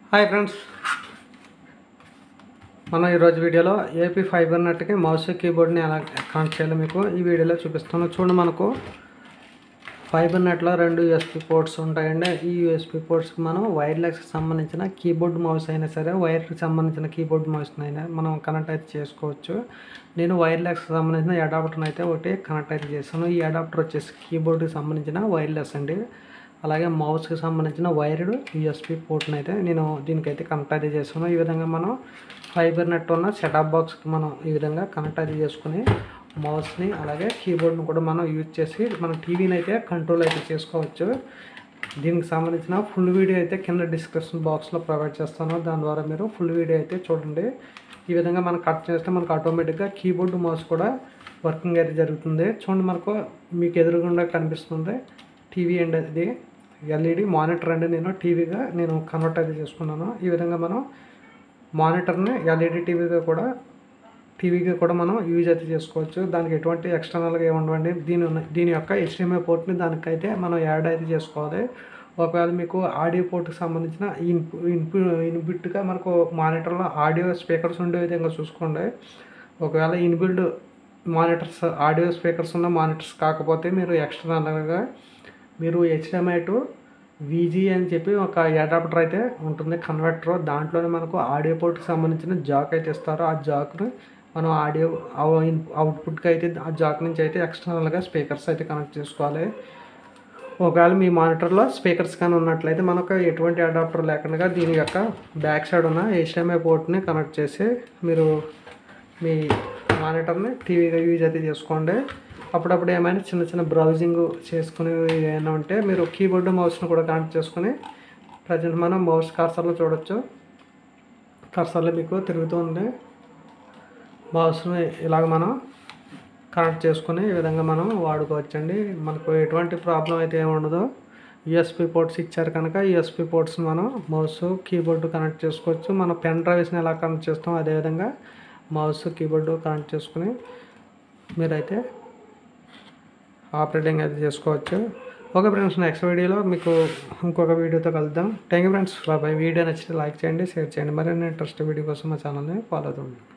hi friends మనం ఈరోజు వీడియోలో ఏపీ ఫైబర్ నెట్కి మౌస్ కీబోర్డ్ని ఎలా కనెక్ట్ చేయాలో మీకు ఈ వీడియోలో చూపిస్తాను చూడండి మనకు ఫైబర్ నెట్లో రెండు యూఎస్పి పోర్ట్స్ ఉంటాయండి ఈ యూఎస్పి పోర్ట్స్కి మనం వైర్లెస్కి సంబంధించిన కీబోర్డ్ మౌస్ అయినా సరే వైర్కి సంబంధించిన కీబోర్డ్ మౌస్ అయినా మనం కనెక్ట్ అయితే చేసుకోవచ్చు నేను వైర్లెస్కి సంబంధించిన అడాప్టర్ని అయితే ఒకటి కనెక్ట్ అయితే చేస్తాను ఈ అడాప్టర్ వచ్చేసి కీబోర్డ్కి సంబంధించిన వైర్లెస్ అండి అలాగే మౌస్కి సంబంధించిన వైర్డ్ యూఎస్పి పోర్ట్ని అయితే నేను దీనికైతే కనెక్ట్ అయితే చేస్తాను ఈ విధంగా మనం ఫైబర్ నెట్ ఉన్న సెటప్ బాక్స్కి మనం ఈ విధంగా కనెక్ట్ అయితే చేసుకుని మౌస్ని అలాగే కీబోర్డ్ని కూడా మనం యూజ్ చేసి మన టీవీని అయితే కంట్రోల్ అయితే చేసుకోవచ్చు దీనికి సంబంధించిన ఫుల్ వీడియో అయితే కింద డిస్క్రిప్షన్ బాక్స్లో ప్రొవైడ్ చేస్తాను దాని ద్వారా మీరు ఫుల్ వీడియో అయితే చూడండి ఈ విధంగా మనం కట్ చేస్తే మనకు ఆటోమేటిక్గా కీబోర్డ్ మౌస్ కూడా వర్కింగ్ అయితే జరుగుతుంది చూడండి మనకు మీకు ఎదురుగుండా కనిపిస్తుంది టీవీ అండి అది ఎల్ఈడి మానిటర్ అండి నేను టీవీగా నేను కన్వర్ట్ అయితే చేసుకున్నాను ఈ విధంగా మనం మానిటర్ని ఎల్ఈడి టీవీగా కూడా టీవీగా కూడా మనం యూజ్ అయితే చేసుకోవచ్చు దానికి ఎటువంటి ఎక్స్టర్నల్గా ఏమి ఉండవండి దీని ఉన్న- దీని యొక్క హెచ్డిఎంఐ పోర్ట్ని దానికైతే మనం యాడ్ అయితే చేసుకోవాలి ఒకవేళ మీకు ఆడియో పోర్ట్కి సంబంధించిన ఇన్పు ఇన్పు ఇన్బిట్గా మనకు మానిటర్లో ఆడియో స్పీకర్స్ ఉండే విధంగా చూసుకోండి ఒకవేళ ఇన్బిల్డ్ మానిటర్స్ ఆడియో స్పీకర్స్ ఉన్న మానిటర్స్ కాకపోతే మీరు ఎక్స్టర్నల్గా మీరు హెచ్డిఎంఐ టు విజీ అని చెప్పి ఒక అడాప్టర్ అయితే ఉంటుంది కన్వర్టర్ దాంట్లోనే మనకు ఆడియో పోర్ట్కి సంబంధించిన జాక్ అయితే ఇస్తారు ఆ జాక్ను మనం ఆడియో అవుట్పుట్కి అయితే ఆ జాక్ నుంచి అయితే ఎక్స్టర్నల్గా స్పీకర్స్ అయితే కనెక్ట్ చేసుకోవాలి ఒకవేళ మీ మానిటర్లో స్పీకర్స్ కానీ ఉన్నట్లయితే మనకు ఎటువంటి అడాప్టర్ లేకుండా దీని యొక్క బ్యాక్ సైడ్ ఉన్న హెచ్డిఎంఐ పోర్ట్ని కనెక్ట్ చేసి మీరు మీ మానిటర్ని టీవీగా యూజ్ అయితే చేసుకోండి అప్పుడప్పుడు ఏమైనా చిన్న చిన్న బ్రౌజింగ్ చేసుకునే ఏమైనా ఉంటే మీరు కీబోర్డ్ మౌస్ని కూడా కనెక్ట్ చేసుకుని ప్రజెంట్ మనం మౌస్ కర్సర్లో చూడొచ్చు కర్సర్లో మీకు తిరుగుతూ ఉంది మౌస్ని ఇలాగ మనం కనెక్ట్ చేసుకుని ఈ విధంగా మనం వాడుకోవచ్చండి మనకు ఎటువంటి ప్రాబ్లం అయితే ఏమి ఉండదు యూఎస్పి పోర్ట్స్ ఇచ్చారు కనుక యూఎస్పి పోర్ట్స్ మనం మౌస్ కీబోర్డు కనెక్ట్ చేసుకోవచ్చు మన పెన్ డ్రైవ్స్ని ఎలా కనెక్ట్ చేస్తాం అదేవిధంగా మౌస్ కీబోర్డు కనెక్ట్ చేసుకుని మీరైతే ఆపరేటింగ్ అయితే చేసుకోవచ్చు ఓకే ఫ్రెండ్స్ నెక్స్ట్ వీడియోలో మీకు ఇంకొక వీడియోతో కలుద్దాం thank you friends bye bye video నచ్చితే లైక్ చేయండి షేర్ చేయండి మరిన్ని ఇంట్రెస్ట్ వీడియో కోసం మా ఛానల్ని ఫాలో అవుతుంది